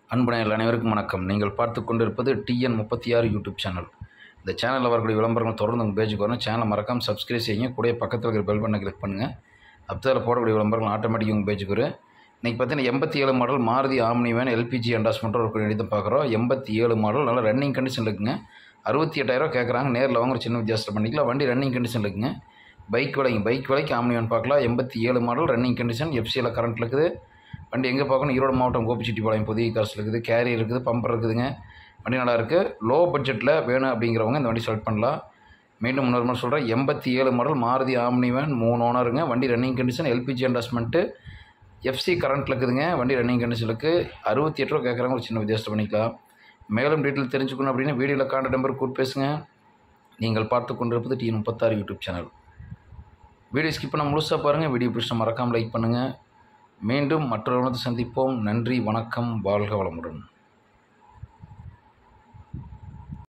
அன்புடைய அனைவருக்கும் வணக்கம் நீங்கள் பார்த்து கொண்டிருப்பது டிஎன் முப்பத்தி ஆறு யூடியூப் சேனல் இந்த சேனலில் வரக்கூடிய விளம்பரங்கள் தொடர்ந்து உங்கள் பேஜுக்கு வரும் சேனலை மறக்காமல் சப்ஸ்கிரைப் செய்யுங்க கூட பக்கத்தில் இருக்கிற பெல் பண்ணை கிளிக் பண்ணுங்கள் அப்போ அதில் போடக்கூடிய விளம்பரங்கள் ஆட்டோமேட்டிக் உங்கள் பேஜுக்கு வரும் இன்றைக்கி பார்த்தீங்கன்னா எண்பத்தி ஏழு model Maruti Omni van LPG என்டாஸ்மெண்ட்டோட ஒரு எடுத்து பார்க்குறோம் எண்பத்தி ஏழு மாடல் நல்லா ரன்னிங் கண்டிஷன் இருக்குங்க அறுபத்தி எட்டாயிரம் கேட்குறாங்க நேரில் வாங்க ஒரு சின்ன வித்தியாசத்தில் பண்ணிக்கலாம் வண்டி ரன்னிங் கண்டிஷன் இருக்குங்க பைக் விலைங்க பைக் விலைக்கு ஆம்னி வேன் பார்க்கலாம் எண்பத்தி ஏழு மாடல் ரன்னிங் கண்டிஷன் எஃப்சியில் கரண்ட் இருக்குது வண்டி எங்கே பார்க்கணும் ஈரோடு மாவட்டம் கோபிச்செட்டிப்பாளையம் புதிய காசு இருக்குது கேரி இருக்குது பம்பர் இருக்குதுங்க வண்டி நல்லா இருக்குது லோ பட்ஜெட்டில் வேணும் அப்படிங்கிறவங்க இந்த வண்டி செலக்ட் பண்ணலாம் மீண்டும் இன்னொரு மாதிரி சொல்கிறேன் எண்பத்தி ஏழு மாடல் மாருதி ஆம்னி வேன் மூணு ஓனருங்க வண்டி running condition LPG investment FC கரண்ட்டில் இருக்குதுங்க வண்டி ரன்னிங் கண்டிஷனுக்கு அறுபத்தி எட்டு ரூபா கேட்குறாங்க ஒரு சின்ன வித்தியாசத்தை பண்ணிக்கலாம் மேலும் டீட்டெயில் தெரிஞ்சுக்கணும் அப்படின்னா வீடியோவில் காண்ட நம்பர் கூட்டு பேசுங்க நீங்கள் பார்த்து கொண்டிருப்பது டி முப்பத்தாறு யூடியூப் சேனல் வீடியோ ஸ்கிப் பண்ண முழுசாக பாருங்கள் வீடியோ பிடிச்சா மறக்காமல் லைக் பண்ணுங்கள் மீண்டும் மற்றொரு சந்திப்போம் நன்றி வணக்கம் வாழ்க வளமுடன்